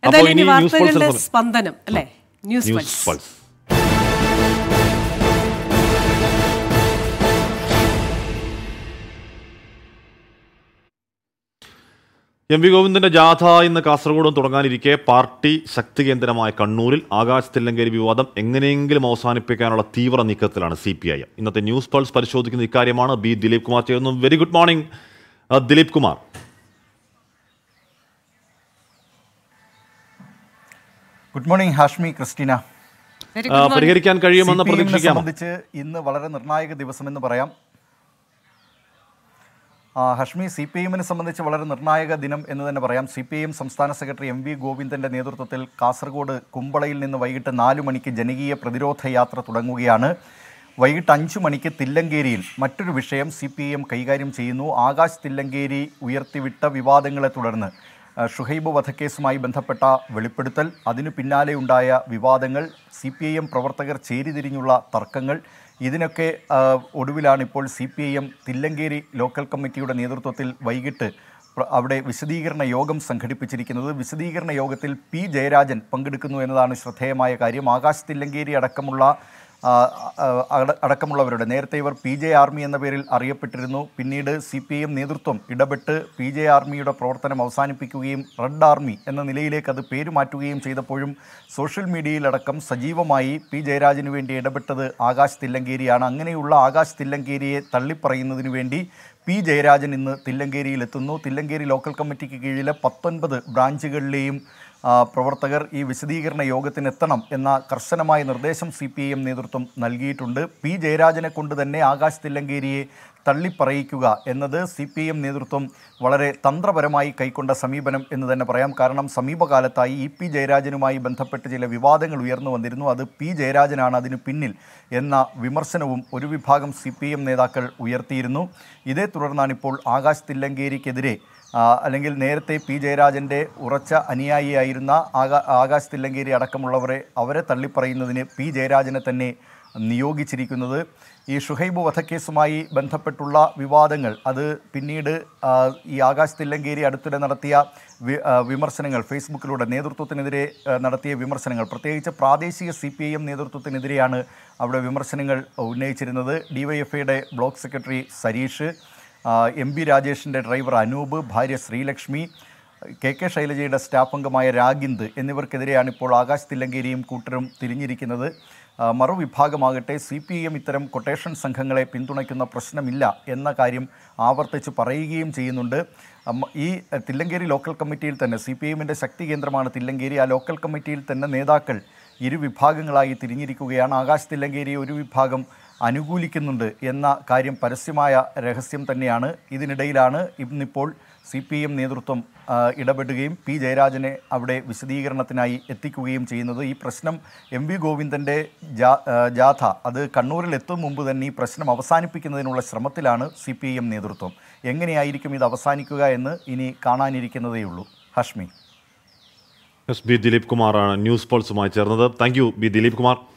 എന്തായാലും ഇനി ഇനി ന്യൂസ് പൾസിൽ വാർത്തകളുടെ സമയം. സ്പന്ദനം അല്ലേ news news pulse pulse M V ഗോവിന്ദന്റെ ജാഥ ഇന്ന് കാസർഗോഡും തുടങ്ങാനിരിക്കെ പാർട്ടി ശക്തി കേന്ദ്രമായ കണ്ണൂരിൽ ആകാശ് തില്ലങ്കേരി വിവാദം എങ്ങനെയെങ്കിലും അവസാനിപ്പിക്കാനുള്ള തീവ്ര നീക്കത്തിലാണ് സി പി ഐ എം ഇന്നത്തെ ന്യൂസ് പൾസ് പരിശോധിക്കുന്ന ഇക്കാര്യമാണ് ബി ദിലീപ് കുമാർ ചെയ്യുന്നു very good morning Dileep Kumar good morning Hashmi Christina very ah, good morning പരിഹരിക്കാൻ കഴിയുമെന്ന് CPM നെ പ്രതീക്ഷിക്കാമോ സംബന്ധിച്ച് ഇന്ന് വളരെ നിർണായക ദിവസമെന്ന് പറയാം ആ, ഹഷ്മി സി പി എമ്മിനെ സംബന്ധിച്ച് വളരെ നിർണായക ദിനം എന്ന് തന്നെ പറയാം സി പി എം സംസ്ഥാന സെക്രട്ടറി എം വി ഗോവിന്ദന്റെ നേതൃത്വത്തിൽ കാസർഗോഡ് കുമ്പളയിൽ നിന്ന് വൈകിട്ട് നാലു മണിക്ക് ജനകീയ പ്രതിരോധ യാത്ര തുടങ്ങുകയാണ് വൈകിട്ട് അഞ്ചു മണിക്ക് തില്ലങ്കേരിയിൽ മറ്റൊരു വിഷയം സി പി എം കൈകാര്യം ചെയ്യുന്നു ആകാശ് തില്ലങ്കേരി ഉയർത്തിവിട്ട വിവാദങ്ങളെ തുടർന്ന് ആ, ഷുഹൈബ് വധക്കേസുമായി ബന്ധപ്പെട്ട വെളിപ്പെടുത്തൽ അതിനു പിന്നാലെ ഉണ്ടായ വിവാദങ്ങൾ സി പി ഐ എം പ്രവർത്തകർ ചേരിതിരിഞ്ഞുള്ള തർക്കങ്ങൾ ഇതിനൊക്കെ ആ, ഒടുവിലാണ് ഇപ്പോൾ C P I M Thillankeri local കമ്മിറ്റിയുടെ നേതൃത്വത്തിൽ വൈകിട്ട് പ്ര- അവിടെ വിശദീകരണ യോഗം സംഘടിപ്പിച്ചിരിക്കുന്നത് വിശദീകരണ യോഗത്തിൽ പി ജയരാജൻ പങ്കെടുക്കുന്നു എന്നതാണ് ശ്രദ്ധേയമായ കാര്യം ആകാശ് തില്ലങ്കേരി അടക്കമുള്ള ആ, ആ, അട- അടക്കമുള്ളവരുടെ നേരത്തെ ഇവർ പി ജെ ആർമി എന്ന പേരിൽ അറിയപ്പെട്ടിരുന്നു പിന്നീട് സി പി എം നേതൃത്വം ഇടപെട്ട് പി ജെ ആർമിയുടെ പ്രവർത്തനം അവസാനിപ്പിക്കുകയും റെഡ് ആർമി എന്ന നിലയിലേക്ക് അത് പേര് മാറ്റുകയും ചെയ്തപ്പോഴും സോഷ്യൽ മീഡിയയിലടക്കം സജീവമായി പി ജയരാജന് വേണ്ടി ഇടപെട്ടത് ആകാശ് തില്ലങ്കേരിയാണ് അങ്ങനെയുള്ള ആകാശ് തില്ലങ്കേരിയെ തള്ളിപ്പറയുന്നതിന് വേണ്ടി പി ജയരാജൻ ഇന്ന് തില്ലങ്കേരിയിൽ എത്തുന്നു തില്ലങ്കേരി ലോക്കൽ കമ്മിറ്റിക്ക് കീഴിലെ പത്തൊൻപത് ബ്രാഞ്ചുകളിലെയും ആ, പ്രവർത്തകർ ഈ വിശദീകരണ യോഗത്തിന് എത്തണം എന്ന കർശനമായ നിർദ്ദേശം സി പി ഐ എം നേതൃത്വം നൽകിയിട്ടുണ്ട് പി ജയരാജനെ കൊണ്ട് തന്നെ ആകാശ് തില്ലങ്കേരിയെ തള്ളിപ്പറയിക്കുക എന്നത് സി പി എം നേതൃത്വം വളരെ തന്ത്രപരമായി കൈക്കൊണ്ട സമീപനം എന്ന് തന്നെ പറയാം കാരണം സമീപകാലത്തായി ഇ പി ജയരാജനുമായി ബന്ധപ്പെട്ട് ചില വിവാദങ്ങൾ ഉയർന്നു വന്നിരുന്നു അത് പി ജയരാജനാണ് അതിന് പിന്നിൽ എന്ന വിമർശനവും ഒരു വിഭാഗം സി പി എം നേതാക്കൾ ഉയർത്തിയിരുന്നു ഇതേ തുടർന്നാണ് ഇപ്പോൾ ആകാശ് തില്ലങ്കേരിക്കെതിരെ ആ, അല്ലെങ്കിൽ നേരത്തെ പി ജയരാജൻ്റെ ഉറച്ച അനുയായിയായിരുന്ന ആകാ ആകാശ് തില്ലങ്കേരി അടക്കമുള്ളവരെ അവരെ തള്ളിപ്പറയുന്നതിന് പി ജയരാജനെ തന്നെ നിയോഗിച്ചിരിക്കുന്നത് ഈ ഷുഹൈബ് വധക്കേസുമായി ബന്ധപ്പെട്ടുള്ള വിവാദങ്ങൾ അത് പിന്നീട് ആ, ഈ ആകാശ് തില്ലങ്കേരി അടുത്തിടെ നടത്തിയ വി- ആ, വിമർശനങ്ങൾ ഫേസ്ബുക്കിലൂടെ നേതൃത്വത്തിനെതിരെ ആ, നടത്തിയ വിമർശനങ്ങൾ പ്രത്യേകിച്ച് പ്രാദേശിക സി പി ഐ എം നേതൃത്വത്തിനെതിരെയാണ് അവിടെ വിമർശനങ്ങൾ ഉന്നയിച്ചിരുന്നത് ഡിവൈഎഫ്ഐയുടെ ബ്ലോക്ക് സെക്രട്ടറി സരീഷ് ആ, എം പി രാജേഷിൻ്റെ ഡ്രൈവർ അനൂപ് ഭാര്യ ശ്രീലക്ഷ്മി കെ കെ ശൈലജയുടെ സ്റ്റാഫ് അംഗമായ രാഗിന്ദ് എന്നിവർക്കെതിരെയാണ് ഇപ്പോൾ ആകാശ് തില്ലങ്കേരിയും കൂട്ടരും തിരിഞ്ഞിരിക്കുന്നത് ആ, മറുവിഭാഗമാകട്ടെ സി പി എം ഇത്തരം കൊട്ടേഷൻ സംഘങ്ങളെ പിന്തുണയ്ക്കുന്ന പ്രശ്നമില്ല എന്ന കാര്യം ആവർത്തിച്ച് പറയുകയും ചെയ്യുന്നുണ്ട് അമ്മ- ഈ അഹ്, തില്ലങ്കേരി ലോക്കൽ കമ്മിറ്റിയിൽ തന്നെ സി പി എമ്മിൻ്റെ ശക്തി കേന്ദ്രമാണ് തില്ലങ്കേരി ആ ലോക്കൽ കമ്മിറ്റിയിൽ തന്നെ നേതാക്കൾ ഇരു വിഭാഗങ്ങളായി തിരിഞ്ഞിരിക്കുകയാണ് ആകാശ് തില്ലങ്കേരിയെ ഒരു വിഭാഗം അനുകൂലിക്കുന്നുണ്ട് എന്ന കാര്യം പരസ്യമായ രഹസ്യം തന്നെയാണ് ഇതിനിടയിലാണ് ഇന്നിപ്പോൾ സി പി എം നേതൃത്വം ആ, ഇടപെടുകയും പി ജയരാജനെ അവിടെ വിശദീകരണത്തിനായി എത്തിക്കുകയും ചെയ്യുന്നത് ഈ പ്രശ്നം എം വി ഗോവിന്ദൻ്റെ ജാ ആ, ജാഥ അത് കണ്ണൂരിൽ എത്തും മുമ്പ് തന്നെ ഈ പ്രശ്നം അവസാനിപ്പിക്കുന്നതിനുള്ള ശ്രമത്തിലാണ് സി പി എം നേതൃത്വം എങ്ങനെയായിരിക്കും ഇത് അവസാനിക്കുക എന്ന് ഇനി കാണാനിരിക്കുന്നതേയുള്ളൂ ഹഷ്മി എസ് ബി ദിലീപ് കുമാറാണ് ന്യൂസ് പൾസുമായി ചേർന്നത് thank you B Dileep Kumar